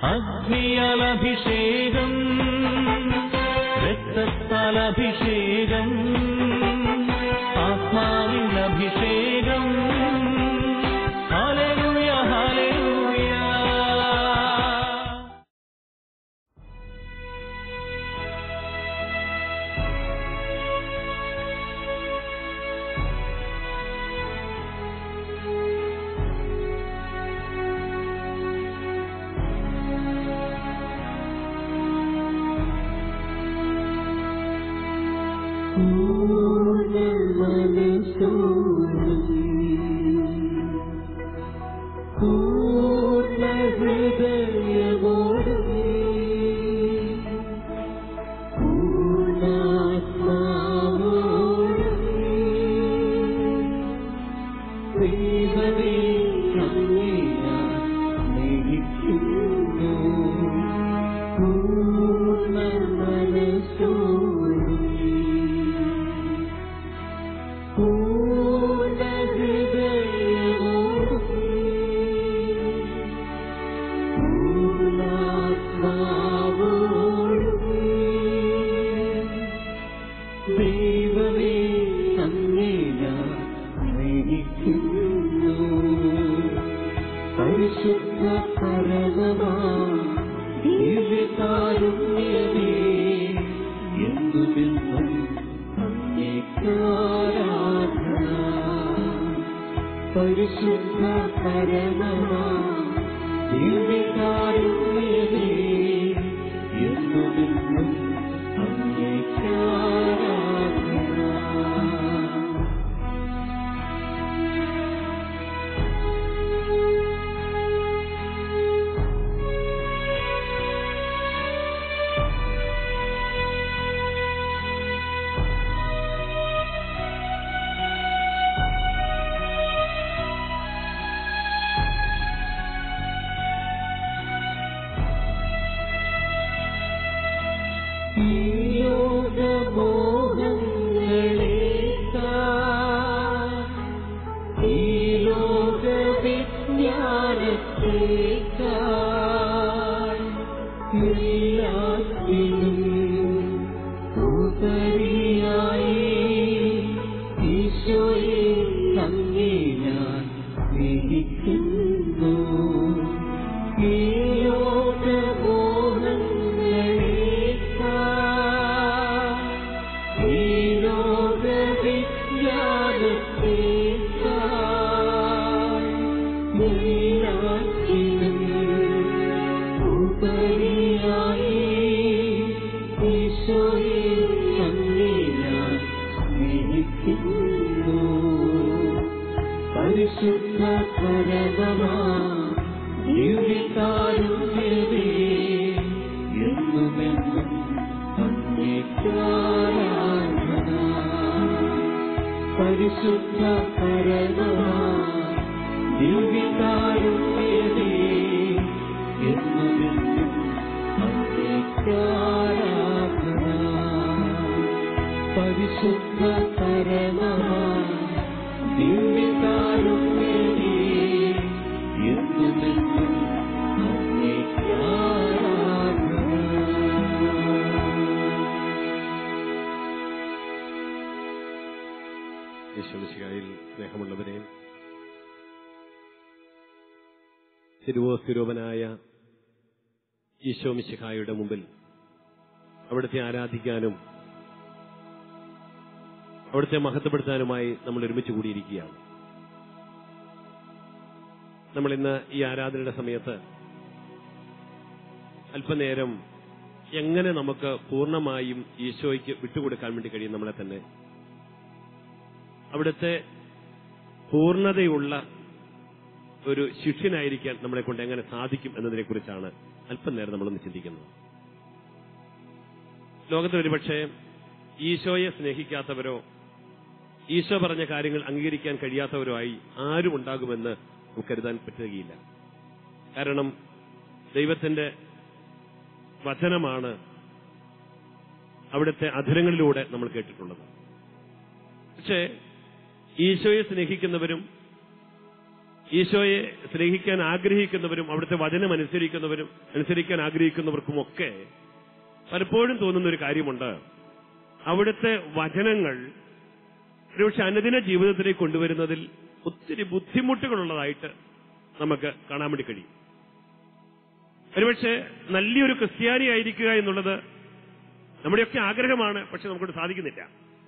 അഗ്നിയാൽ അഭിഷേകം രക്തത്താൽ അഭിഷേകം ആത്മാവിൻ അഭിഷേകം ഹാലേലൂയ ഹാലേലൂയ ദൈവമേ അങ്ങേ ഞാൻ സ്നേഹിക്കുന്നു പരിശുദ്ധ പരമമാ ദിവ്യകാരുണ്യമേ എന്നുമെന്നും അങ്ങേക്കാരാധന പരിശുദ്ധ പരമമാ ദിവ്യകാരുണ്യമേ എന്നുമെന്നും അങ്ങേക്കാരാധന ഈ ലോകമോഹങ്ങളേക്കാൾ ഈ ലോകവിജ്ഞാനത്തേക്കാൾ എല്ലാത്തിനും ഉപരിയായി ഈശോയെ അങ്ങേ ഞാൻ സ്നേഹിക്കുന്നു ഈ ലോകമോഹങ്ങളേക്കാൾ ഈ ലോകവിജ്ഞാനത്തേക്കാൾ എല്ലാത്തിനും ഉപരിയായി ഈശോയെ അങ്ങേ ഞാൻ സ്നേഹിക്കുന്നു പരിശുദ്ധ പരമമാ ദിവ്യകാരുണ്യമേ എന്നുമെന്നും അങ്ങേക്കാരാധന പരിശുദ്ധ പരമമാ ദിവ്യകാരുണ്യമേ എന്നുമെന്നും അങ്ങേക്കാരാധന പരിശുദ്ധ പരമമാ ദിവ്യകാരുണ്യമേ എന്നുമെന്നും അങ്ങേക്കാരാധന യേശുമിശിഹായിൽ സ്നേഹമുള്ളവരെ തിരുവോസ്വരൂപനായ ഈശോമിശിഹായുടെ മുമ്പിൽ അവിടുത്തെ ആരാധിക്കാനും അവിടുത്തെ മഹത്വപ്പെടുത്താനുമായി നമ്മൾ ഒരുമിച്ച് കൂടിയിരിക്കുകയാണ് നമ്മൾ ഇന്ന് ഈ ആരാധനയുടെ സമയത്ത് അല്പനേരം എങ്ങനെ നമുക്ക് പൂർണ്ണമായും ഈശോയ്ക്ക് വിട്ടുകൊടുക്കാൻ വേണ്ടി കഴിയും നമ്മളെ തന്നെ അവിടുത്തെ പൂർണ്ണതയുള്ള ഒരു ശിഷ്യനായിരിക്കാൻ നമ്മളെ കൊണ്ട് എങ്ങനെ സാധിക്കും എന്നതിനെ കുറിച്ചാണ് അല്പം നേരം നമ്മളൊന്ന് ചിന്തിക്കുന്നത് ലോകത്തിൽ ഒരുപക്ഷെ ഈശോയെ സ്നേഹിക്കാത്തവരോ ഈശോ പറഞ്ഞ കാര്യങ്ങൾ അംഗീകരിക്കാൻ കഴിയാത്തവരോ ആയി ആരും ഉണ്ടാകുമെന്ന് നമുക്ക് കരുതാൻ പറ്റുകയില്ല കാരണം ദൈവത്തിന്റെ വചനമാണ് അവിടുത്തെ അധരങ്ങളിലൂടെ നമ്മൾ കേട്ടിട്ടുള്ളത് പക്ഷേ ഈശോയെ സ്നേഹിക്കുന്നവരും ഈശോയെ സ്നേഹിക്കാൻ ആഗ്രഹിക്കുന്നവരും അവിടുത്തെ വചനം അനുസരിക്കുന്നവരും അനുസരിക്കാൻ ആഗ്രഹിക്കുന്നവർക്കുമൊക്കെ പലപ്പോഴും തോന്നുന്ന ഒരു കാര്യമുണ്ട് അവിടുത്തെ വചനങ്ങൾ ഒരുപക്ഷെ അനുദിന ജീവിതത്തിലേക്ക് കൊണ്ടുവരുന്നതിൽ ഒത്തിരി ബുദ്ധിമുട്ടുകളുള്ളതായിട്ട് നമുക്ക് കാണാൻ വേണ്ടി കഴിയും ഒരുപക്ഷെ നല്ലൊരു ക്രിസ്ത്യാനി ആയിരിക്കുക എന്നുള്ളത് നമ്മുടെയൊക്കെ ആഗ്രഹമാണ് പക്ഷെ നമുക്കത് സാധിക്കുന്നില്ല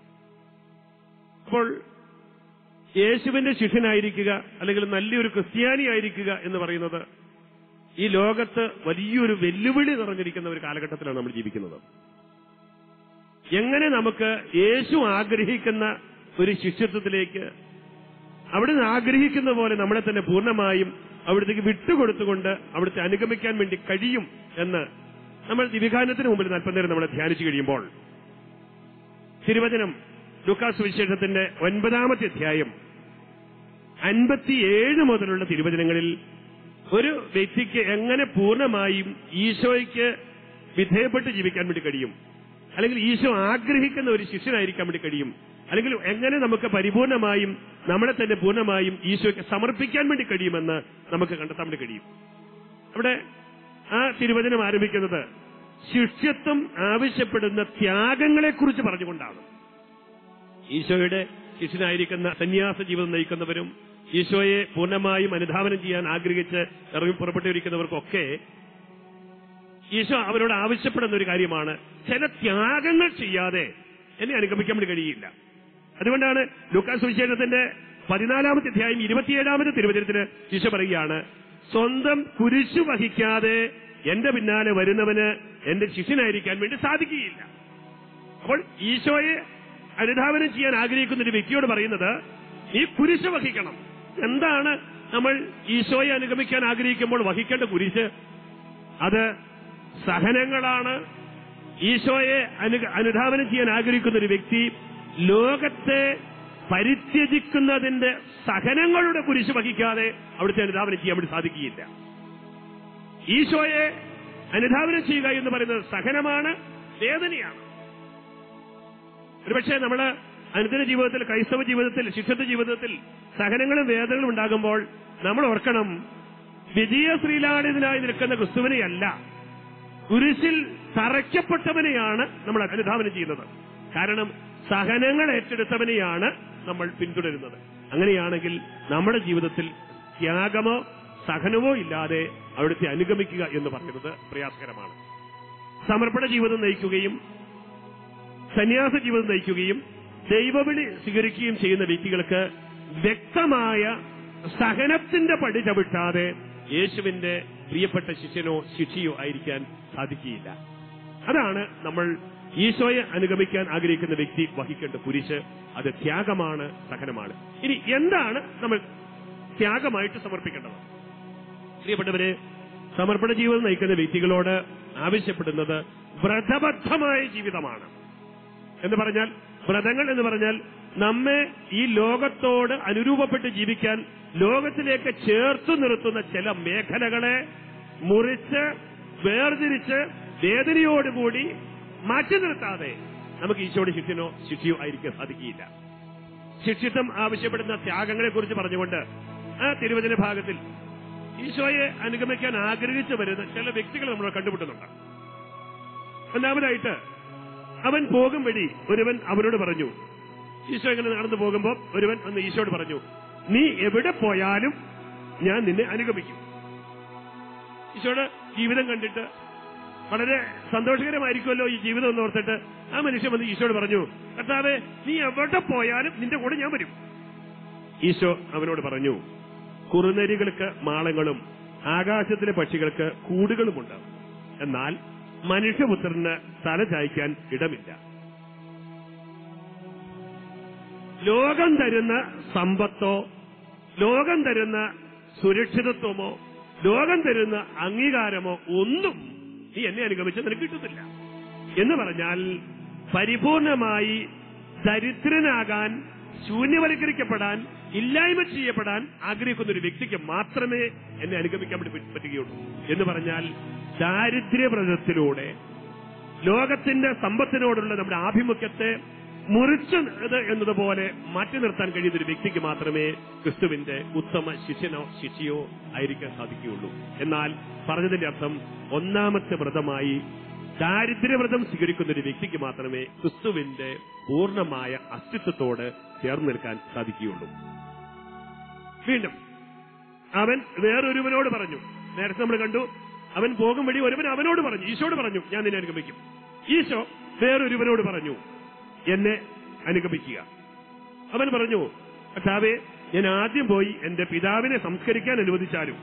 അപ്പോൾ യേശുവിന്റെ ശിഷ്യനായിരിക്കുക അല്ലെങ്കിൽ നല്ലൊരു ക്രിസ്ത്യാനി ആയിരിക്കുക എന്ന് പറയുന്നത് ഈ ലോകത്ത് വലിയൊരു വെല്ലുവിളി നിറഞ്ഞിരിക്കുന്ന ഒരു കാലഘട്ടത്തിലാണ് നമ്മൾ ജീവിക്കുന്നത് എങ്ങനെ നമുക്ക് യേശു ആഗ്രഹിക്കുന്ന ഒരു ശിഷ്യത്വത്തിലേക്ക് അവിടുന്ന് ആഗ്രഹിക്കുന്ന പോലെ നമ്മളെ തന്നെ പൂർണ്ണമായും അവിടത്തേക്ക് വിട്ടുകൊടുത്തുകൊണ്ട് അവിടുത്തെ അനുഗമിക്കാൻ വേണ്ടി കഴിയും എന്ന് നമ്മൾ ദിവികാനത്തിന് മുമ്പിൽ അല്പനേരം നമ്മളെ ധ്യാനിച്ചു കഴിയുമ്പോൾ തിരുവചനം ലൂക്കാസ് വിശേഷത്തിന്റെ ഒൻപതാമത്തെ അധ്യായം അൻപത്തിയേഴ് മുതലുള്ള തിരുവചനങ്ങളിൽ ഒരു വ്യക്തിക്ക് എങ്ങനെ പൂർണ്ണമായും ഈശോയ്ക്ക് വിധേയപ്പെട്ട് ജീവിക്കാൻ വേണ്ടി കഴിയും അല്ലെങ്കിൽ ഈശോ ആഗ്രഹിക്കുന്ന ഒരു ശിഷ്യനായിരിക്കാൻ വേണ്ടി കഴിയും അല്ലെങ്കിൽ എങ്ങനെ നമുക്ക് പരിപൂർണമായും നമ്മളെ തന്നെ പൂർണ്ണമായും ഈശോയ്ക്ക് സമർപ്പിക്കാൻ വേണ്ടി കഴിയുമെന്ന് നമുക്ക് കണ്ടെത്താൻ വേണ്ടി കഴിയും അവിടെ ആ തിരുവചനം ആരംഭിക്കുന്നത് ശിഷ്യത്വം ആവശ്യപ്പെടുന്ന ത്യാഗങ്ങളെക്കുറിച്ച് പറഞ്ഞുകൊണ്ടാണ് ഈശോയുടെ ശിഷ്യനായിരിക്കുന്ന സന്യാസ ജീവിതം നയിക്കുന്നവരും ഈശോയെ പൂർണ്ണമായും അനുധാവനം ചെയ്യാൻ ആഗ്രഹിച്ച് ഇറങ്ങി പുറപ്പെട്ടിരിക്കുന്നവർക്കൊക്കെ ഈശോ അവരോട് ആവശ്യപ്പെടുന്ന ഒരു കാര്യമാണ് ചില ത്യാഗങ്ങൾ ചെയ്യാതെ എന്നെ അനുഗമിക്കാൻ വേണ്ടി കഴിയില്ല അതുകൊണ്ടാണ് ലൂക്കാസ് വിശേഷത്തിന്റെ പതിനാലാമത്തെ അധ്യായം ഇരുപത്തിയേഴാമത്തെ തിരുവചനത്തിന് ഈശോ പറയുകയാണ് സ്വന്തം കുരിശു വഹിക്കാതെ എന്റെ പിന്നാലെ വരുന്നവന് എന്റെ ശിഷ്യനായിരിക്കാൻ വേണ്ടി സാധിക്കുകയില്ല അപ്പോൾ ഈശോയെ അനുധാവനം ചെയ്യാൻ ആഗ്രഹിക്കുന്ന ഒരു വ്യക്തിയോട് പറയുന്നത് ഈ കുരിശ് വഹിക്കണം എന്താണ് നമ്മൾ ഈശോയെ അനുഗമിക്കാൻ ആഗ്രഹിക്കുമ്പോൾ വഹിക്കേണ്ട കുരിശ് അത് സഹനങ്ങളാണ് ഈശോയെ അനു- അനുധാവനം ചെയ്യാൻ ആഗ്രഹിക്കുന്ന ഒരു വ്യക്തി ലോകത്തെ പരിത്യജിക്കുന്നതിന്റെ സഹനങ്ങളുടെ കുരിശ് വഹിക്കാതെ അവിടുത്തെ അനുധാവനം ചെയ്യാൻ വേണ്ടി സാധിക്കുകയില്ല ഈശോയെ അനുധാവനം ചെയ്യുക എന്ന് പറയുന്നത് സഹനമാണ് വേദനയാണ് ഒരുപക്ഷെ നമ്മള് അനുദിന ജീവിതത്തിൽ ക്രൈസ്തവ ജീവിതത്തിൽ ശിഷ്യത്വ ജീവിതത്തിൽ സഹനങ്ങളും വേദനകളും ഉണ്ടാകുമ്പോൾ നമ്മൾ ഓർക്കണം വിജയ ശ്രീലാളിതനായി നിൽക്കുന്ന ക്രിസ്തുവിനെയല്ല കുരിശിൽ തറയ്ക്കപ്പെട്ടവനെയാണ് നമ്മൾ അനുധാവനം ചെയ്യുന്നത് കാരണം സഹനങ്ങൾ ഏറ്റെടുത്തവനെയാണ് നമ്മൾ പിന്തുടരുന്നത് അങ്ങനെയാണെങ്കിൽ നമ്മുടെ ജീവിതത്തിൽ ത്യാഗമോ സഹനമോ ഇല്ലാതെ അവിടുത്തെ അനുഗമിക്കുക എന്ന് പറയുന്നത് പ്രയാസകരമാണ് സമർപ്പണ ജീവിതം നയിക്കുകയും സന്യാസ ജീവിതം നയിക്കുകയും ദൈവവിളി സ്വീകരിക്കുകയും ചെയ്യുന്ന വ്യക്തികൾക്ക് വ്യക്തമായ സഹനത്തിന്റെ പടി ചവിട്ടാതെ യേശുവിന്റെ പ്രിയപ്പെട്ട ശിഷ്യനോ ശിഷ്യയോ ആയിരിക്കാൻ സാധിക്കുകയില്ല അതാണ് നമ്മൾ ഈശോയെ അനുഗമിക്കാൻ ആഗ്രഹിക്കുന്ന വ്യക്തി വഹിക്കേണ്ട കുരിശ് അത് ത്യാഗമാണ് സഹനമാണ് ഇനി എന്താണ് നമ്മൾ ത്യാഗമായിട്ട് സമർപ്പിക്കേണ്ടത് പ്രിയപ്പെട്ടവരെ സമർപ്പണ ജീവിതം നയിക്കുന്ന വ്യക്തികളോട് ആവശ്യപ്പെടുന്നത് വ്രതബദ്ധമായ ജീവിതമാണ് എന്ന് പറഞ്ഞാൽ വ്രതങ്ങൾ എന്ന് പറഞ്ഞാൽ നമ്മെ ഈ ലോകത്തോട് അനുരൂപപ്പെട്ട് ജീവിക്കാൻ ലോകത്തിലേക്ക് ചേർത്തു നിർത്തുന്ന ചില മേഖലകളെ മുറിച്ച് വേർതിരിച്ച് വേദനയോടുകൂടി മാറ്റി നിർത്താതെ നമുക്ക് ഈശോയുടെ ശിഷ്യനോ ശിഷ്യയോ ആയിരിക്കാൻ സാധിക്കുകയില്ല ശിക്ഷിത്വം ആവശ്യപ്പെടുന്ന ത്യാഗങ്ങളെ കുറിച്ച് പറഞ്ഞുകൊണ്ട് ആ തിരുവചന ഭാഗത്തിൽ ഈശോയെ അനുഗമിക്കാൻ ആഗ്രഹിച്ചു വരുന്ന ചില വ്യക്തികൾ നമ്മൾ കണ്ടുമുട്ടുന്നുണ്ട് ഒന്നാമതായിട്ട് അവൻ പോകും വഴി ഒരുവൻ അവനോട് പറഞ്ഞു ഈശോ ഇങ്ങനെ നടന്നു പോകുമ്പോൾ ഒരുവൻ അന്ന് ഈശോയോട് പറഞ്ഞു നീ എവിടെ പോയാലും ഞാൻ നിന്നെ അനുഗമിക്കും ഈശോയുടെ ജീവിതം കണ്ടിട്ട് വളരെ സന്തോഷകരമായിരിക്കുമല്ലോ ഈ ജീവിതം എന്ന് ഓർത്തിട്ട് ആ മനുഷ്യൻ വന്ന് ഈശോയോട് പറഞ്ഞു കർത്താവെ നീ എവിടെ പോയാലും നിന്റെ കൂടെ ഞാൻ വരും ഈശോ അവനോട് പറഞ്ഞു കുറുനരികൾക്ക് മാളങ്ങളും ആകാശത്തിലെ പക്ഷികൾക്ക് കൂടുകളുമുണ്ട് എന്നാൽ മനുഷ്യപുത്രന് തല ചായ്ക്കാൻ ഇടമില്ല ലോകം തരുന്ന സമ്പത്തോ ലോകം തരുന്ന സുരക്ഷിതത്വമോ ലോകം തരുന്ന അംഗീകാരമോ ഒന്നും നീ എന്നെ അനുഗമിച്ച് നിനക്ക് കിട്ടുന്നില്ല എന്ന് പറഞ്ഞാൽ പരിപൂർണമായി ദരിദ്രനാകാൻ ശൂന്യവൽക്കരിക്കപ്പെടാൻ ഇല്ലായ്മ ചെയ്യപ്പെടാൻ ആഗ്രഹിക്കുന്ന ഒരു വ്യക്തിക്ക് മാത്രമേ എന്നെ അനുഗമിക്കാൻ വേണ്ടി പറ്റുകയുള്ളൂ എന്ന് പറഞ്ഞാൽ ദാരിദ്ര്യവ്രതത്തിലൂടെ ലോകത്തിന്റെ സമ്പത്തിനോടുള്ള നമ്മുടെ ആഭിമുഖ്യത്തെ മുറിച്ചു ഇത് എന്നതുപോലെ മാറ്റി നിർത്താൻ കഴിയുന്ന ഒരു വ്യക്തിക്ക് മാത്രമേ ക്രിസ്തുവിന്റെ ഉത്തമ ശിഷ്യനോ ശിഷ്യയോ ആയിരിക്കാൻ സാധിക്കുകയുള്ളൂ എന്നാൽ പറഞ്ഞതിന്റെ അർത്ഥം ഒന്നാമത്തെ വ്രതമായി ദാരിദ്ര്യവ്രതം സ്വീകരിക്കുന്ന ഒരു വ്യക്തിക്ക് മാത്രമേ ക്രിസ്തുവിന്റെ പൂർണ്ണമായ അസ്തിത്വത്തോട് ചേർന്ന് നിൽക്കാൻ സാധിക്കുകയുള്ളൂ വീണ്ടും അവൻ വേറൊരുവനോട് പറഞ്ഞു നേരത്തെ നമ്മൾ കണ്ടു അവൻ പോകും വഴി ഒരുവൻ അവനോട് പറഞ്ഞു ഈശോട് പറഞ്ഞു ഞാൻ നിന്നെ അനുഗമിക്കും ഈശോ വേറൊരുവനോട് പറഞ്ഞു എന്നെ അനുഗമിക്കുക അവൻ പറഞ്ഞു കർത്താവേ ഞാൻ ആദ്യം പോയി എന്റെ പിതാവിനെ സംസ്കരിക്കാൻ അനുവദിച്ചാലും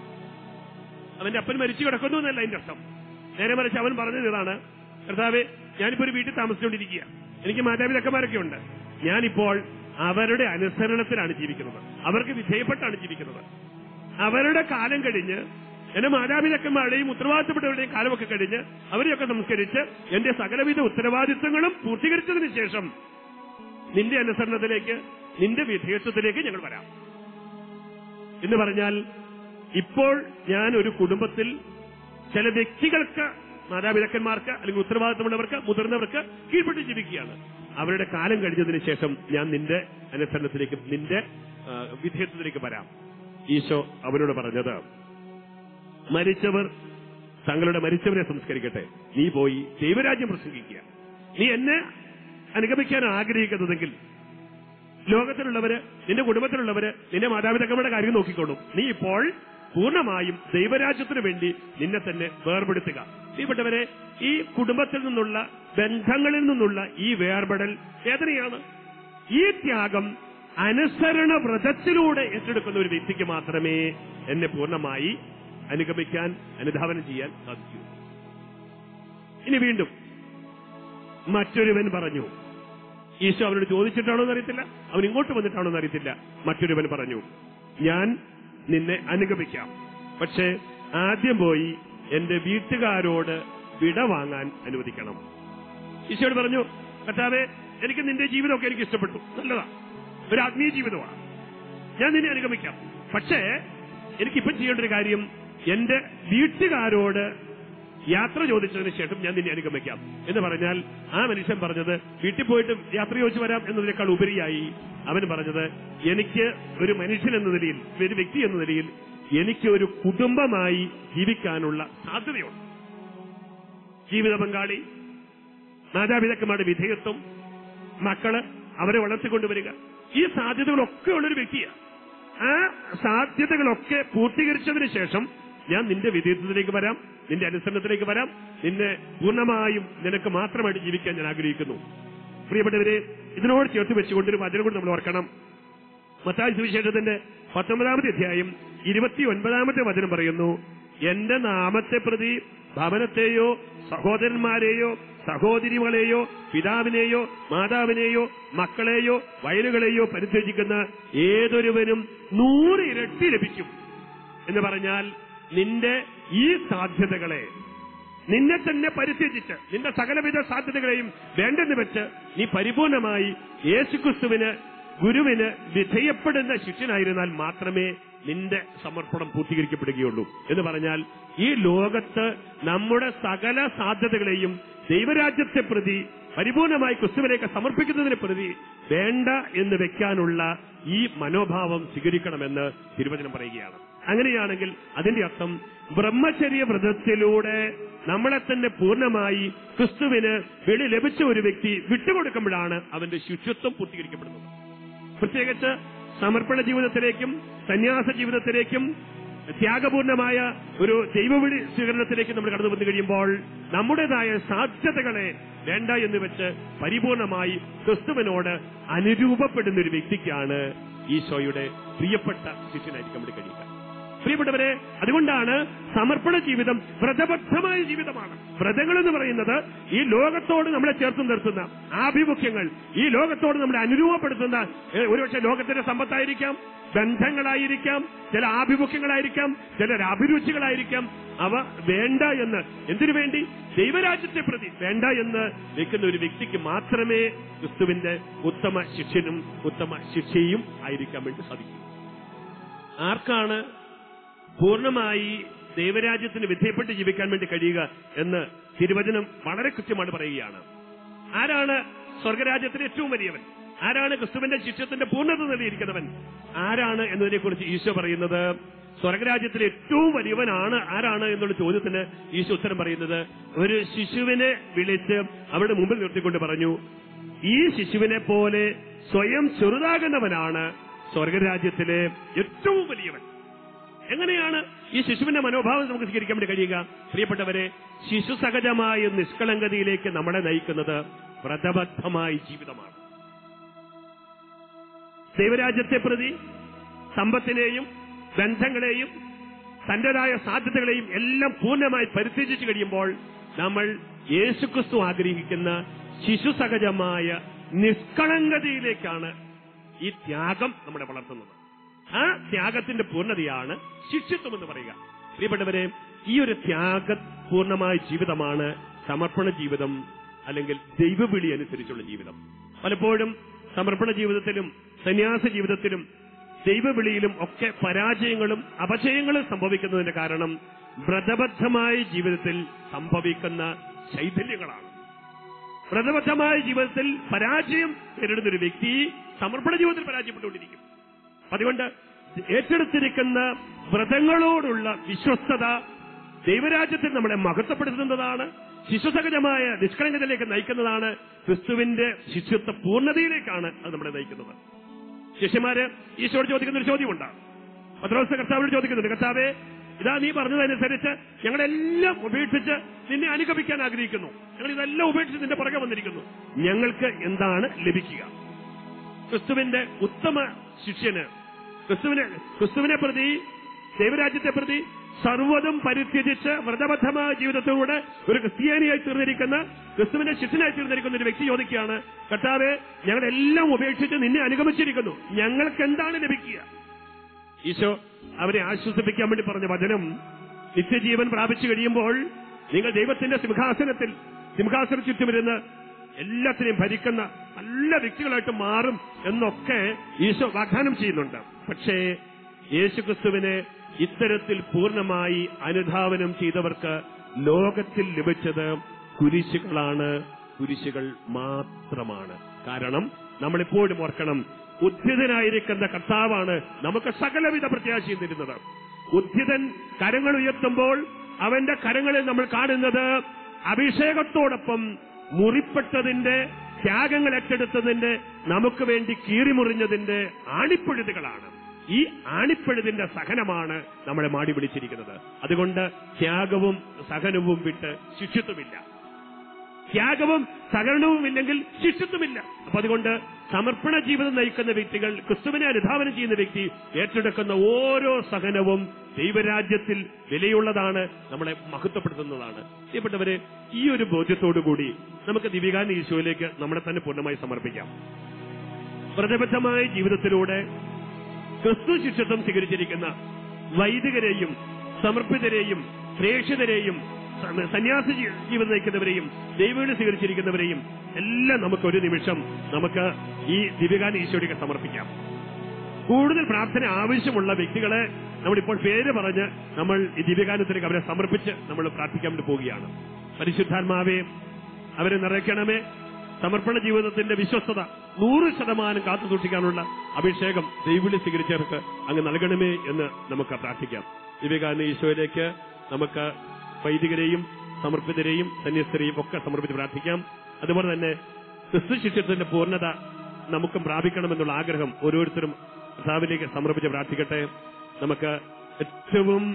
അവന്റെ അപ്പൻ മരിച്ചു കിടക്കുന്നു എന്നല്ല അതിന്റെ അർത്ഥം നേരെ മറിച്ച് അവൻ പറഞ്ഞത് ഇതാണ് കർത്താവെ ഞാനിപ്പോ ഒരു വീട്ടിൽ താമസിച്ചുകൊണ്ടിരിക്കുക എനിക്ക് മാതാപിതാക്കന്മാരൊക്കെ ഉണ്ട് ഞാനിപ്പോൾ അവരുടെ അനുസരണത്തിലാണ് ജീവിക്കുന്നത് അവർക്ക് വിധേയപ്പെട്ടാണ് ജീവിക്കുന്നത് അവരുടെ കാലം കഴിഞ്ഞ് എന്റെ മാതാപിതാക്കന്മാരുടെയും ഉത്തരവാദിത്തപ്പെട്ടവരുടെയും കാലമൊക്കെ കഴിഞ്ഞ് അവരെയൊക്കെ സംസ്കരിച്ച് എന്റെ സകലവിധ ഉത്തരവാദിത്തങ്ങളും പൂർത്തീകരിച്ചതിന് ശേഷം നിന്റെ അനുസരണത്തിലേക്ക് നിന്റെ വിധേയത്വത്തിലേക്ക് ഞങ്ങൾ വരാം എന്ന് പറഞ്ഞാൽ ഇപ്പോൾ ഞാൻ ഒരു കുടുംബത്തിൽ ചില വ്യക്തികൾക്ക് മാതാപിതാക്കന്മാർക്ക് അല്ലെങ്കിൽ ഉത്തരവാദിത്തമുള്ളവർക്ക് മുതിർന്നവർക്ക് കീഴ്പ്പെട്ട് ജീവിക്കുകയാണ് അവരുടെ കാലം കഴിഞ്ഞതിന് ശേഷം ഞാൻ നിന്റെ അനുസരണത്തിലേക്ക് നിന്റെ ആ, വിധേയത്വത്തിലേക്ക് വരാം ഈശോ അവരോട് പറഞ്ഞത് മരിച്ചവർ തങ്ങളുടെ മരിച്ചവരെ സംസ്കരിക്കട്ടെ നീ പോയി ദൈവരാജ്യം പ്രസംഗിക്കുക നീ എന്നെ അനുഗമിക്കാൻ ആഗ്രഹിക്കുന്നതെങ്കിൽ ലോകത്തിലുള്ളവര് നിന്റെ കുടുംബത്തിലുള്ളവര് നിന്റെ മാതാപിതാക്കളുടെ കാര്യം നോക്കിക്കോളും നീ ഇപ്പോൾ പൂർണ്ണമായും ദൈവരാജ്യത്തിനു വേണ്ടി നിന്നെ തന്നെ വേർപെടുത്തുക പ്രിയപ്പെട്ടവരെ ഈ കുടുംബത്തിൽ നിന്നുള്ള ബന്ധങ്ങളിൽ നിന്നുള്ള ഈ വേർപെടൽ വേദനയാണ് ഈ ത്യാഗം അനുസരണ വ്രതത്തിലൂടെ ഏറ്റെടുക്കുന്ന ഒരു വ്യക്തിക്ക് മാത്രമേ എന്നെ പൂർണ്ണമായി അനുഗമിക്കാൻ അനുധാവനം ചെയ്യാൻ സാധിക്കൂ ഇനി വീണ്ടും മറ്റൊരുവൻ പറഞ്ഞു ഈശോ അവനോട് ചോദിച്ചിട്ടാണോ എന്നറിയത്തില്ല അവൻ ഇങ്ങോട്ട് വന്നിട്ടാണോ എന്നറിയത്തില്ല മറ്റൊരുവൻ പറഞ്ഞു ഞാൻ നിന്നെ അനുഗമിക്കാം പക്ഷേ ആദ്യം പോയി എന്റെ വീട്ടുകാരോട് വിട വാങ്ങാൻ അനുവദിക്കണം ഈശോയോട് പറഞ്ഞു കർത്താവെ എനിക്ക് നിന്റെ ജീവിതമൊക്കെ എനിക്ക് ഇഷ്ടപ്പെട്ടു നല്ലതാ ഒരു ആത്മീയ ജീവിതമാണ് ഞാൻ നിന്നെ അനുഗമിക്കാം പക്ഷേ എനിക്കിപ്പം ചെയ്യേണ്ട ഒരു കാര്യം എന്റെ വീട്ടുകാരോട് യാത്ര ചോദിച്ചതിന് ശേഷം ഞാൻ നിന്നെ അനുഗമിക്കാം എന്ന് പറഞ്ഞാൽ ആ മനുഷ്യൻ പറഞ്ഞത് വീട്ടിൽ പോയിട്ട് യാത്ര ചോദിച്ചു വരാം എന്നതിനേക്കാൾ ഉപരിയായി അവൻ പറഞ്ഞത് എനിക്ക് ഒരു മനുഷ്യൻ എന്ന നിലയിൽ ഒരു വ്യക്തി എന്ന നിലയിൽ എനിക്ക് ഒരു കുടുംബമായി ജീവിക്കാനുള്ള സാധ്യതയുണ്ട് ജീവിത പങ്കാളി മാതാപിതാക്കന്മാരുടെ വിധേയത്വം മക്കള് അവരെ വളർത്തിക്കൊണ്ടുവരിക ഈ സാധ്യതകളൊക്കെ ഉള്ളൊരു വ്യക്തിയാണ് ആ സാധ്യതകളൊക്കെ പൂർത്തീകരിച്ചതിന് ശേഷം ഞാൻ നിന്റെ വിധേയത്വത്തിലേക്ക് വരാം നിന്റെ അനുസരണത്തിലേക്ക് വരാം നിന്നെ പൂർണ്ണമായും നിനക്ക് മാത്രമായിട്ട് ജീവിക്കാൻ ഞാൻ ആഗ്രഹിക്കുന്നു പ്രിയപ്പെട്ടവരെ ഇതിനോട് ചേർത്ത് വെച്ചുകൊണ്ട് ഒരു വചനം കൂടി നമ്മൾ ഓർക്കണം മത്തായ സുവിശേഷത്തിന്റെ പത്തൊമ്പതാമത്തെ അധ്യായം ഇരുപത്തി ഒൻപതാമത്തെ വചനം പറയുന്നു എന്റെ നാമത്തെ പ്രതി ഭവനത്തെയോ സഹോദരന്മാരെയോ സഹോദരികളെയോ പിതാവിനെയോ മാതാവിനെയോ മക്കളെയോ വയലുകളെയോ പരിത്യജിക്കുന്ന ഏതൊരുവനും നൂറ് ഇരട്ടി ലഭിക്കും എന്ന് പറഞ്ഞാൽ നിന്റെ ഈ സാധ്യതകളെ നിന്നെ തന്നെ പരിത്യജിച്ച് നിന്റെ സകലവിധ സാധ്യതകളെയും വേണ്ടെന്ന് വെച്ച് നീ പരിപൂർണമായി യേശുക്രിസ്തുവിന് ഗുരുവിന് വിധേയപ്പെടുന്ന ശിഷ്യനായിരുന്നാൽ മാത്രമേ നിന്റെ സമർപ്പണം പൂർത്തീകരിക്കപ്പെടുകയുള്ളൂ എന്ന് പറഞ്ഞാൽ ഈ ലോകത്ത് നമ്മുടെ സകല സാധ്യതകളെയും ദൈവരാജ്യത്തെ പ്രതി പരിപൂർണമായി ക്രിസ്തുവിലേക്ക് സമർപ്പിക്കുന്നതിനെ പ്രതി വേണ്ട എന്ന് വെക്കാനുള്ള ഈ മനോഭാവം സ്വീകരിക്കണമെന്ന് തിരുവചനം പറയുകയാണ് അങ്ങനെയാണെങ്കിൽ അതിന്റെ അർത്ഥം ബ്രഹ്മചര്യ വ്രതത്തിലൂടെ നമ്മളെ തന്നെ പൂർണ്ണമായി ക്രിസ്തുവിന് വെളി ലഭിച്ച ഒരു വ്യക്തി വിട്ടുകൊടുക്കുമ്പോഴാണ് അവന്റെ ശിഷ്യത്വം പൂർത്തീകരിക്കപ്പെടുന്നത് പ്രത്യേകിച്ച് സമർപ്പണ ജീവിതത്തിലേക്കും സന്യാസ ജീവിതത്തിലേക്കും ത്യാഗപൂർണമായ ഒരു ദൈവവിളി സ്വീകരണത്തിലേക്ക് നമ്മൾ കടന്നു വന്നു കഴിയുമ്പോൾ നമ്മുടേതായ സാധ്യതകളെ വേണ്ട എന്ന് വെച്ച് പരിപൂർണമായി ക്രിസ്തുവിനോട് അനുരൂപപ്പെടുന്ന ഒരു വ്യക്തിക്കാണ് ഈശോയുടെ പ്രിയപ്പെട്ട ശിഷ്യനായിരിക്കാൻ വേണ്ടി കഴിയുക പ്രിയപ്പെട്ടവരെ അതുകൊണ്ടാണ് സമർപ്പണ ജീവിതം വ്രതബദ്ധമായ ജീവിതമാണ് വ്രതങ്ങൾ എന്ന് പറയുന്നത് ഈ ലോകത്തോട് നമ്മളെ ചേർത്ത് നിർത്തുന്ന ആഭിമുഖ്യങ്ങൾ ഈ ലോകത്തോട് നമ്മളെ അനുരൂപപ്പെടുത്തുന്ന ഏ, ഒരുപക്ഷെ ലോകത്തിന്റെ സമ്പത്തായിരിക്കാം ബന്ധങ്ങളായിരിക്കാം ചില ആഭിമുഖ്യങ്ങളായിരിക്കാം ചില അഭിരുചികളായിരിക്കാം അവ വേണ്ട എന്ന് എന്തിനു വേണ്ടി ദൈവരാജ്യത്തെ പ്രതി വേണ്ട എന്ന് വെക്കുന്ന ഒരു വ്യക്തിക്ക് മാത്രമേ ക്രിസ്തുവിന്റെ ഉത്തമ ശിഷ്യനും ഉത്തമ ശിക്ഷയും ആയിരിക്കാൻ വേണ്ടി സാധിക്കൂ ആർക്കാണ് പൂർണ്ണമായി ദൈവരാജ്യത്തിന് വിധേയപ്പെട്ട് ജീവിക്കാൻ വേണ്ടി കഴിയുക എന്ന് തിരുവചനം വളരെ കൃത്യമാണ് പറയുകയാണ് ആരാണ് സ്വർഗരാജ്യത്തിൽ ഏറ്റവും വലിയവൻ ആരാണ് ക്രിസ്തുവിന്റെ ശിഷ്യത്തിന്റെ പൂർണ്ണത നേടിയിരിക്കുന്നവൻ ആരാണ് എന്നതിനെ കുറിച്ച് ഈശോ പറയുന്നത് സ്വർഗരാജ്യത്തിൽ ഏറ്റവും വലിയവനാണ് ആരാണ് എന്നുള്ള ചോദ്യത്തിന് ഈശോ ഉത്തരം പറയുന്നത് ഒരു ശിശുവിനെ വിളിച്ച് അവരുടെ മുമ്പിൽ നിർത്തിക്കൊണ്ട് പറഞ്ഞു ഈ ശിശുവിനെ പോലെ സ്വയം ചെറുതാകുന്നവനാണ് സ്വർഗരാജ്യത്തിലെ ഏറ്റവും വലിയവൻ എങ്ങനെയാണ് ഈ ശിശുവിന്റെ മനോഭാവം നമുക്ക് സ്വീകരിക്കാൻ വേണ്ടി കഴിയുക പ്രിയപ്പെട്ടവരെ ശിശു സഹജമായ നിഷ്കളങ്കതയിലേക്ക് നമ്മളെ നയിക്കുന്നത് വ്രതബദ്ധമായ ജീവിതമാണ് ദൈവരാജ്യത്തെ പ്രതി സമ്പത്തിനെയും ബന്ധങ്ങളെയും തന്റേതായ സാധ്യതകളെയും എല്ലാം പൂർണ്ണമായി പരിത്യജിച്ചു കഴിയുമ്പോൾ നമ്മൾ യേശുക്രിസ്തു ആഗ്രഹിക്കുന്ന ശിശു സഹജമായ നിഷ്കളങ്കതയിലേക്കാണ് ഈ ത്യാഗം നമ്മളെ വളർത്തുന്നത് ആ ത്യാഗത്തിന്റെ പൂർണ്ണതയാണ് ശിഷ്യത്വം എന്ന് പറയുക പ്രിയപ്പെട്ടവരെ ഈ ഒരു ത്യാഗപൂർണമായ ജീവിതമാണ് സമർപ്പണ ജീവിതം അല്ലെങ്കിൽ ദൈവവിളി അനുസരിച്ചുള്ള ജീവിതം പലപ്പോഴും സമർപ്പണ ജീവിതത്തിലും സന്യാസ ജീവിതത്തിലും ദൈവവിളിയിലും ഒക്കെ പരാജയങ്ങളും അപജയങ്ങളും സംഭവിക്കുന്നതിന്റെ കാരണം വ്രതബദ്ധമായ ജീവിതത്തിൽ സംഭവിക്കുന്ന ശൈഥല്യങ്ങളാണ് വ്രതബദ്ധമായ ജീവിതത്തിൽ പരാജയം നേരിടുന്ന ഒരു വ്യക്തി സമർപ്പണ ജീവിതത്തിൽ പരാജയപ്പെട്ടുകൊണ്ടിരിക്കും അതുകൊണ്ട് ഏറ്റെടുത്തിരിക്കുന്ന വ്രതങ്ങളോടുള്ള വിശ്വസ്തത ദൈവരാജ്യത്തിൽ നമ്മളെ മഹത്വപ്പെടുത്തുന്നതാണ് ശിശുസഹജമായ നിഷ്കളങ്കതയിലേക്ക് നയിക്കുന്നതാണ് ക്രിസ്തുവിന്റെ ശിശുത്വ പൂർണ്ണതയിലേക്കാണ് അത് നമ്മളെ നയിക്കുന്നത് ശിഷ്യന്മാര് ഈശോട് ചോദിക്കുന്ന ഒരു ചോദ്യമുണ്ട് പത്രോസ് കർത്താവിനോട് ചോദിക്കുന്നുണ്ട് കർത്താവെ ഇതാ നീ പറഞ്ഞതനുസരിച്ച് ഞങ്ങളെല്ലാം ഉപേക്ഷിച്ച് നിന്നെ അനുഗമിക്കാൻ ആഗ്രഹിക്കുന്നു ഞങ്ങൾ ഇതെല്ലാം ഉപേക്ഷിച്ച് നിന്റെ പുറകെ വന്നിരിക്കുന്നു ഞങ്ങൾക്ക് എന്താണ് ലഭിക്കുക ക്രിസ്തുവിന്റെ ഉത്തമ ശിഷ്യന് ക്രിസ്തുവിനെ ക്രിസ്തുവിനെ പ്രതി ദൈവരാജ്യത്തെ പ്രതി സർവ്വതും പരിത്യജിച്ച് വ്രതബദ്ധമായ ജീവിതത്തിലൂടെ ഒരു ക്രിസ്ത്യാനിയായി തീർന്നിരിക്കുന്ന ക്രിസ്തുവിന്റെ ശിഷ്യനായി തീർന്നിരിക്കുന്ന ഒരു വ്യക്തി ചോദിക്കുകയാണ് കർത്താവെ ഞങ്ങളെല്ലാം ഉപേക്ഷിച്ച് നിന്നെ അനുഗമിച്ചിരിക്കുന്നു ഞങ്ങൾക്ക് എന്താണ് ലഭിക്കുക ഈശോ അവരെ ആശ്വസിപ്പിക്കാൻ വേണ്ടി പറഞ്ഞ വചനം നിത്യജീവൻ പ്രാപിച്ചു കഴിയുമ്പോൾ നിങ്ങൾ ദൈവത്തിന്റെ സിംഹാസനത്തിൽ സിംഹാസന ചുറ്റുമിരുന്ന് എല്ലാത്തിനെയും ഭരിക്കുന്ന നല്ല വ്യക്തികളായിട്ട് മാറും എന്നൊക്കെ ഈശോ വാഗ്ദാനം ചെയ്യുന്നുണ്ട് പക്ഷേ യേശുക്രിസ്തുവിനെ ഇത്തരത്തിൽ പൂർണ്ണമായി അനുധാവനം ചെയ്തവർക്ക് ലോകത്തിൽ ലഭിച്ചത് കുരിശുകളാണ് കുരിശുകൾ മാത്രമാണ് കാരണം നമ്മളിപ്പോഴും ഓർക്കണം ഉദ്ധിതനായിരിക്കുന്ന കർത്താവാണ് നമുക്ക് സകലവിധ പ്രത്യാശയും തരുന്നത് ഉദ്ധിതൻ കരങ്ങൾ ഉയർത്തുമ്പോൾ അവന്റെ കരങ്ങളിൽ നമ്മൾ കാണുന്നത് അഭിഷേകത്തോടൊപ്പം മുറിപ്പെട്ടതിന്റെ ത്യാഗങ്ങൾ ഏറ്റെടുത്തതിന്റെ നമുക്ക് വേണ്ടി കീറിമുറിഞ്ഞതിന്റെ ആണിപ്പൊഴുതുകളാണ് ഈ ആണിപ്പഴുതിന്റെ സഹനമാണ് നമ്മളെ മാടി പിടിച്ചിരിക്കുന്നത് അതുകൊണ്ട് ത്യാഗവും സഹനവും വിട്ട് ശിഷ്യത്വമില്ല ത്യാഗവും സഹനവും ഇല്ലെങ്കിൽ ശിഷ്യത്വമില്ല അപ്പൊ അതുകൊണ്ട് സമർപ്പണ ജീവിതം നയിക്കുന്ന വ്യക്തികൾ ക്രിസ്തുവിനെ അനുധാവനം ചെയ്യുന്ന വ്യക്തി ഏറ്റെടുക്കുന്ന ഓരോ സഹനവും ദൈവരാജ്യത്തിൽ വിലയുള്ളതാണ് നമ്മളെ മഹത്വപ്പെടുത്തുന്നതാണ് പ്രിയപ്പെട്ടവരെ ഈ ഒരു ബോധ്യത്തോടുകൂടി നമുക്ക് ദിവികാൻ ഈശോയിലേക്ക് നമ്മളെ തന്നെ പൂർണ്ണമായി സമർപ്പിക്കാം വ്രതബദ്ധമായ ജീവിതത്തിലൂടെ ക്രിസ്തു ശിഷ്യത്വം സ്വീകരിച്ചിരിക്കുന്ന വൈദികരെയും സമർപ്പിതരെയും പ്രേക്ഷിതരെയും സ- സന്യാസ ജീ- ജീവിതം നയിക്കുന്നവരെയും ദൈവവിളി സ്വീകരിച്ചിരിക്കുന്നവരെയും എല്ലാം നമുക്ക് ഒരു നിമിഷം നമുക്ക് ഈ ദിവികാൻ ഈശോയ്ക്ക് സമർപ്പിക്കാം കൂടുതൽ പ്രാർത്ഥന ആവശ്യമുള്ള വ്യക്തികളെ നമ്മളിപ്പോൾ പേര് പറഞ്ഞ് നമ്മൾ ഈ ദിവ്യഗാനത്തിലേക്ക് അവരെ സമർപ്പിച്ച് നമ്മൾ പ്രാർത്ഥിക്കാൻ വേണ്ടി പോവുകയാണ് പരിശുദ്ധാത്മാവേ അവരെ നിറയ്ക്കണമേ സമർപ്പണ ജീവിതത്തിന്റെ വിശ്വസ്തത നൂറ് ശതമാനം കാത്തു സൂക്ഷിക്കാനുള്ള അഭിഷേകം ദൈവവിളി സ്വീകരിച്ചവർക്ക് അങ്ങ് നൽകണമേ എന്ന് നമുക്ക് പ്രാർത്ഥിക്കാം ദിവ്യഗാന ഈശോയിലേക്ക് നമുക്ക് വൈദികരെയും സമർപ്പിതരെയും സന്യസ്തരെയും ഒക്കെ സമർപ്പിച്ച് പ്രാർത്ഥിക്കാം അതുപോലെ തന്നെ ക്രിസ്തു ശിഷ്യത്തിന്റെ പൂർണ്ണത നമുക്കും പ്രാപിക്കണമെന്നുള്ള ആഗ്രഹം ഓരോരുത്തരും കർത്താവിലേക്ക് സമർപ്പിച്ച് പ്രാർത്ഥിക്കട്ടെ നമുക്ക് ഏറ്റവും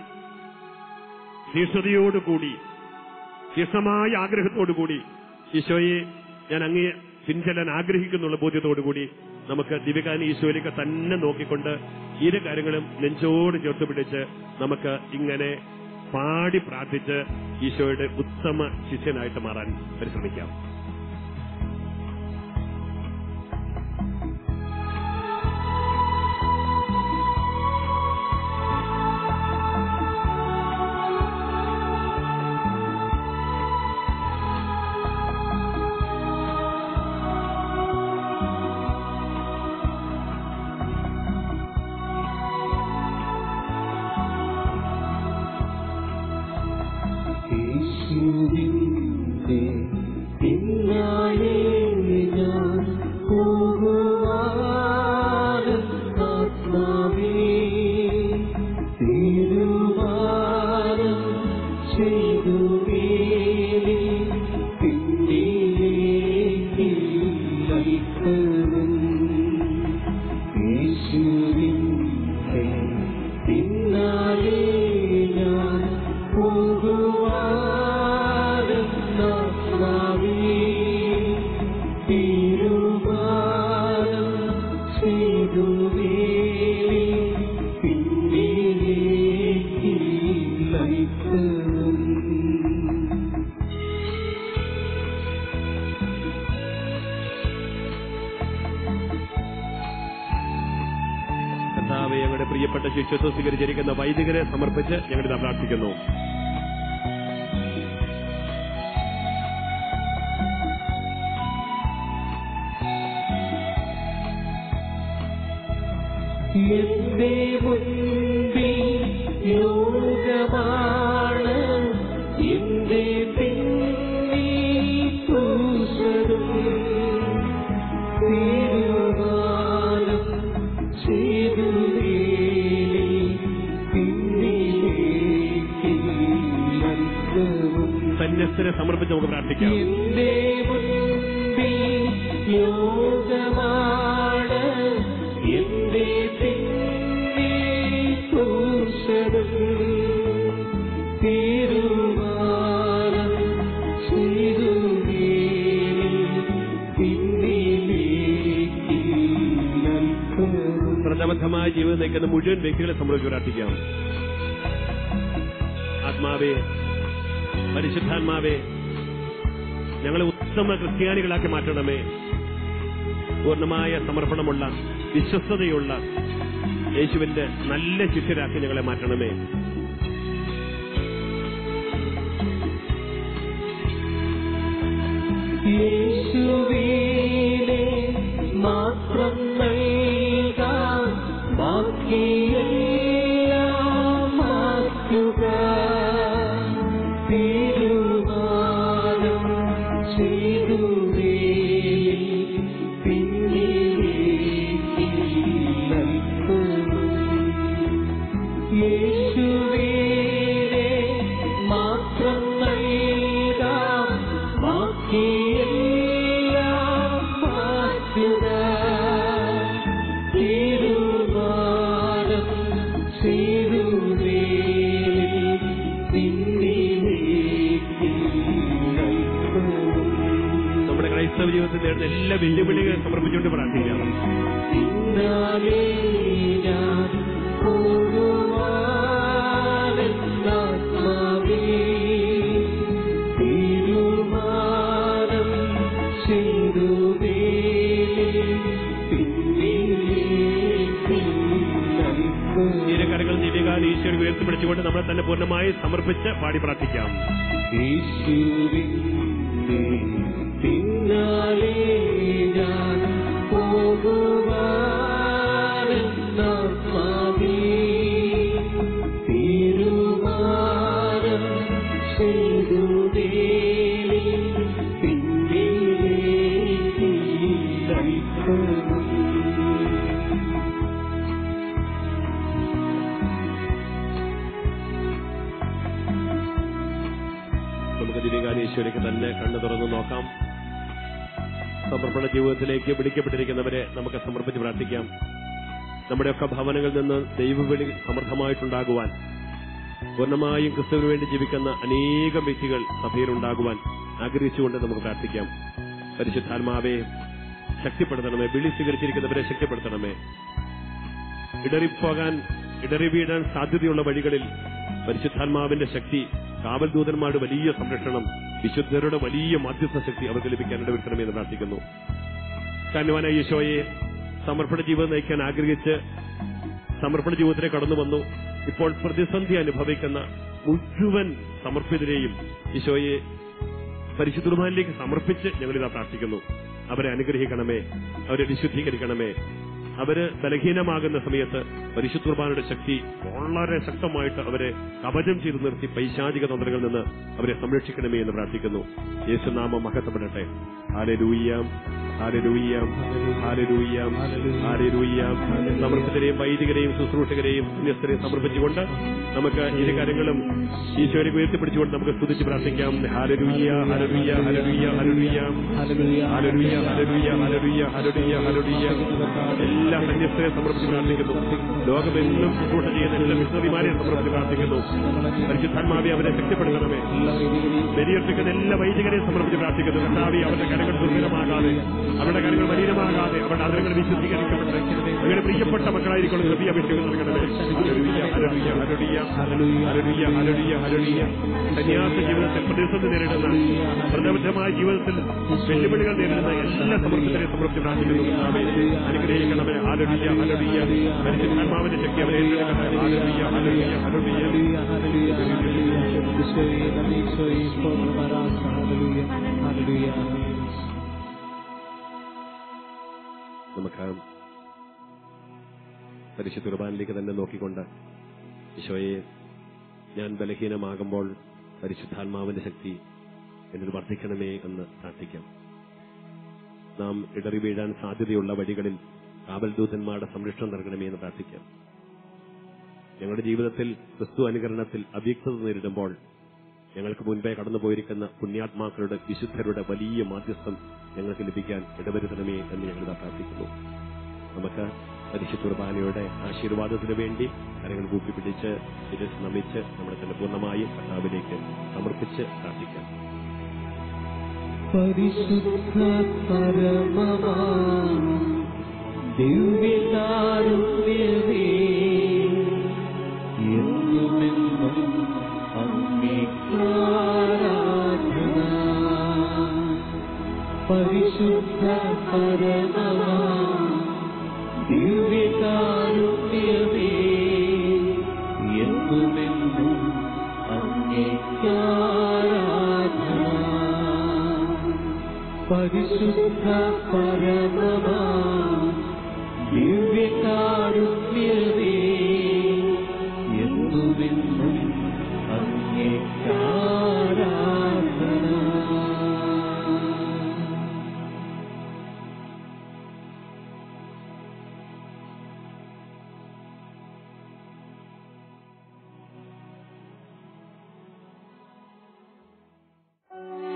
തീഷ്ണതയോടുകൂടി തീഷ്ണമായ ആഗ്രഹത്തോടുകൂടി ഈശോയെ ഞാൻ അങ്ങേ പിൻചെല്ലാൻ ആഗ്രഹിക്കുന്നുള്ള ബോധ്യത്തോടുകൂടി നമുക്ക് ദിവികാനി ഈശോയിലേക്ക് തന്നെ നോക്കിക്കൊണ്ട് ഇരു കാര്യങ്ങളും നെഞ്ചോട് ചേർത്ത് പിടിച്ച് നമുക്ക് ഇങ്ങനെ പാടി പ്രാർത്ഥിച്ച് ഈശോയുടെ ഉത്തമ ശിഷ്യനായിട്ട് മാറാൻ പരിശ്രമിക്കാം യേശുവിന്റെ പോകുവാനാത്മാവേ തീരുമാനം ചെയ്തു വേലി പിന്നിലേക്ക് നയിക്കണം കർത്താവെ ഞങ്ങളുടെ പ്രിയപ്പെട്ട ശിഷ്യത്വം സ്വീകരിച്ചിരിക്കുന്ന വൈദികരെ സമർപ്പിച്ച് ഞങ്ങളിത് പ്രാർത്ഥിക്കുന്നു എന്റെ മുൻപിൽ ലോകമാണ് എന്റെ പിന്നിൽ ക്രൂശരും തീരുമാനം ചെയ്തു വേലി പിന്നിലേക്ക് നയിക്കവും സന്യസ്തരെ സമർപ്പിച്ച് നമുക്ക് പ്രാർത്ഥിക്കാം എന്റെ മുൻപിൽ ലോകമാണ് എന്റെ പിന്നിൽ ക്രൂശനും തീരുമാനം ചെയ്തു വേലി പിന്നിലേക്ക് നയിക്കവും വ്രതബദ്ധമായ ജീവിതം നയിക്കുന്ന മുഴുവൻ വ്യക്തികളെ സംബന്ധിച്ച് പ്രാർത്ഥിക്കാം ആത്മാവേ പരിശുദ്ധാത്മാവേ ഞങ്ങളെ ഉത്തമ ക്രിസ്ത്യാനികളാക്കി മാറ്റണമേ പൂർണ്ണമായ സമർപ്പണമുള്ള വിശ്വസ്തതയുള്ള യേശുവിന്റെ നല്ല ശിഷ്യരാക്കി ഞങ്ങളെ മാറ്റണമേ യേശുവിനെ മാത്രം നൽകാം ബാക്കിയെല്ലാം മാറ്റുക തീരുമാനം ചെയ്തു വേലി പിന്നിലേക്ക് നയിക്കണം യേശുവിനെ മാത്രം നൽകാം ബാക്കിയെല്ലാം മാറ്റുക തീരുമാനം ചെയ്തു വേലി പിന്നിലേക്ക് നയിക്കണം നമ്മുടെ ക്രൈസ്തവ ജീവിതത്തിൽ നേടുന്ന എല്ലാ വെല്ലുവിളികളും സമർപ്പിച്ചുകൊണ്ട് പ്രാർത്ഥിക്കാം പിന്നാലെ ഞാൻ പോകുവാനെന്നാത്മാവേ തീരുമാനം ചെയ്തു വേലി പിന്നിലേക്ക് നയിക്കണം. തീരക്കരകൾ ദിവ്യകാല ഈശ്വര ഉയർത്തിപ്പിടിച്ചുകൊണ്ട് നമ്മളെ തന്നെ പൂർണ്ണമായി സമർപ്പിച്ച് പാടി പ്രാർത്ഥിക്കാം യേശുവിന്റെ പിന്നാലെ ഞാൻ പോകുവാനെന്നാത്മാവേ തീരുമാനം ചെയ്തു വേലി പിന്നിലേക്ക് നയിക്കണം നമുക്ക് ദിവ്യകാല ഈശ്വരയ്ക്ക് തന്നെ കണ്ണു തുറന്ന് നോക്കാം സമർപ്പണ ജീവിതത്തിലേക്ക് വിളിക്കപ്പെട്ടിരിക്കുന്നവരെ നമുക്ക് സമർപ്പിച്ച് പ്രാർത്ഥിക്കാം നമ്മുടെയൊക്കെ ഭവനങ്ങളിൽ നിന്ന് ദൈവവിളി സമർത്ഥമായിട്ടുണ്ടാകുവാൻ പൂർണ്ണമായും ക്രിസ്തുവിന് വേണ്ടി ജീവിക്കുന്ന അനേകം വ്യക്തികൾ സഭയിലുണ്ടാകുവാൻ ആഗ്രഹിച്ചുകൊണ്ട് നമുക്ക് പ്രാർത്ഥിക്കാം പരിശുദ്ധാത്മാവെ ശക്തിപ്പെടുത്തണമേ വിളി സ്വീകരിച്ചിരിക്കുന്നവരെ ശക്തിപ്പെടുത്തണമേ ഇടറിപ്പോകാൻ ഇടറി വീഴാൻ സാധ്യതയുള്ള വഴികളിൽ പരിശുദ്ധാത്മാവിന്റെ ശക്തി കാവൽ ദൂതന്മാരുടെ വലിയ സംരക്ഷണം വിശുദ്ധരുടെ വലിയ മധ്യസ്ഥ ശക്തി അവർക്ക് ലഭിക്കാൻ ഇടവരുത്തണമേ എന്ന് പ്രാർത്ഥിക്കുന്നു കാനുവാനായ ഈശോയെ സമർപ്പണ ജീവിതം നയിക്കാൻ ആഗ്രഹിച്ച് സമർപ്പണ ജീവിതത്തിലേക്ക് കടന്നു വന്നു ഇപ്പോൾ പ്രതിസന്ധി അനുഭവിക്കുന്ന മുഴുവൻ സമർപ്പിതരെയും ഈശോയെ പരിശുദ്ധ കുർബാനിലേക്ക് സമർപ്പിച്ച് ഞങ്ങളിതാ പ്രാർത്ഥിക്കുന്നു അവരെ അനുഗ്രഹിക്കണമേ അവരെ വിശുദ്ധീകരിക്കണമേ അവര് ബലഹീനമാകുന്ന സമയത്ത് പരിശുദ്ധ കുർബാനയുടെ ശക്തി വളരെ ശക്തമായിട്ട് അവരെ കവചം ചെയ്തു നിർത്തി പൈശാചിക തന്ത്രങ്ങളിൽ നിന്ന് അവരെ സംരക്ഷിക്കണമേ എന്ന് പ്രാർത്ഥിക്കുന്നു യേശുനാമം മഹത്വപ്പെടട്ടെ ആലെ ലൂയ്യാം ഹാലലൂയ ഹാലലൂയ ഹാലലൂയ സമർപ്പിതരെയും വൈദികരെയും ശുശ്രൂഷകരെയും പുണ്യസ്ഥരെയും സമർപ്പിച്ചുകൊണ്ട് നമുക്ക് ഇരു കാര്യങ്ങളും ഈശോയെ ഉയർത്തിപ്പിടിച്ചുകൊണ്ട് നമുക്ക് സ്തുതിച്ച് പ്രാർത്ഥിക്കാം ഹാലലൂയ ഹലലൂയ ഹലലൂയ ഹലലൂയ ഹല്ലേലൂയ ഹലലൂയ ഹലലൂയ ഹലലൂയ ഹലലൂയ ഹലലൂയ എല്ലാ സന്യസ്തരെ സമർപ്പിച്ച് പ്രാർത്ഥിക്കുന്നു ലോകമെന്നും ശുശ്രൂഷ ചെയ്യുന്ന എല്ലാ മിഷണറിമാരെയും സമർപ്പിച്ച് പ്രാർത്ഥിക്കുന്നു പരിശുദ്ധാത്മാവെ അവരെ ശക്തിപ്പെടുത്തണമേ ബലിയർപ്പിക്കുന്ന എല്ലാ വൈദികരെയും സമർപ്പിച്ച് പ്രാർത്ഥിക്കുന്നു കർത്താവി അവരുടെ കരങ്ങൾ ദുർബലമാകാതെ അവരുടെ കരങ്ങൾ മലിനമാകാതെ അവരുടെ അതിരങ്ങൾ വിശുദ്ധീകരിക്കപ്പെട്ട് അവരുടെ പ്രിയപ്പെട്ട മക്കളായിരിക്കും കൃപി അഭിഷേകം നൽകണമേ ഹല്ലേലൂയ, ഹല്ലേലൂയ, ഹല്ലേലൂയ, ഹല്ലേലൂയ, ഹല്ലേലൂയ, ഹല്ലേലൂയ. സന്യാസ ജീവിതത്തിൽ പ്രതിസന്ധി നേരിടുന്ന പ്രഥമമായ ജീവിതത്തിൽ വെല്ലുവിളികൾ നേരിടുന്ന എല്ലാ സമർപ്പിതരെയും സമർപ്പിച്ച് പ്രാർത്ഥിക്കുന്നു കർത്താവേ, അനുഗ്രഹിക്കണമേ ഹല്ലേലൂയ, ഹല്ലേലൂയ. പരിശുദ്ധാത്മാവിന്റെ ശക്തി അവരെ ഏറ്റെടുക്കണമേ ഹല്ലേലൂയ, ഹല്ലേലൂയ, ഹല്ലേലൂയ. നമുക്ക് പരിശുദ്ധ കുർബാനിലേക്ക് തന്നെ നോക്കിക്കൊണ്ട് ഈശോയെ ഞാൻ ബലഹീനമാകുമ്പോൾ പരിശുദ്ധാത്മാവിന്റെ ശക്തി എന്നിൽ വർദ്ധിക്കണമേ എന്ന് പ്രാർത്ഥിക്കാം നാം ഇടറി വീഴാൻ സാധ്യതയുള്ള വഴികളിൽ കാവൽദൂതന്മാരുടെ സംരക്ഷണം നൽകണമേ എന്ന് പ്രാർത്ഥിക്കാം ഞങ്ങളുടെ ജീവിതത്തിൽ ക്രിസ്തു അനുകരണത്തിൽ അവ്യക്തത നേരിടുമ്പോൾ ഞങ്ങൾക്ക് മുൻപേ കടന്നുപോയിരിക്കുന്ന പുണ്യാത്മാക്കളുടെ വിശുദ്ധരുടെ വലിയ മാധ്യസ്ഥം ഞങ്ങൾക്ക് ലഭിക്കാൻ ഇടവരുത്തണമേ എന്ന് ഞങ്ങൾ പ്രാർത്ഥിക്കുന്നു നമുക്ക് പരിശുദ്ധ കുർബാനയുടെ ആശീർവാദത്തിന് വേണ്ടി കരങ്ങൾ കൂപ്പിപ്പിടിച്ച് ശിരസ് നമിച്ച് നമ്മളെ തന്നെ പൂർണ്ണമായും കർത്താവിലേക്ക് സമർപ്പിച്ച് പ്രാർത്ഥിക്കാം പരിശുദ്ധ പരമമാ ദിവ്യകാരുണ്യമേ എന്നുമെന്നും അങ്ങേക്കാരാധന പരിശുദ്ധ പരമമാ ദിവ്യകാരുണ്യമേ എന്നുമെന്നും അങ്ങേക്കാരാധന പരിശുദ്ധ പരമമാ ദിവ്യകാരുണ്യമേ എന്നുമെന്നും അങ്ങേക്കാരാധന ും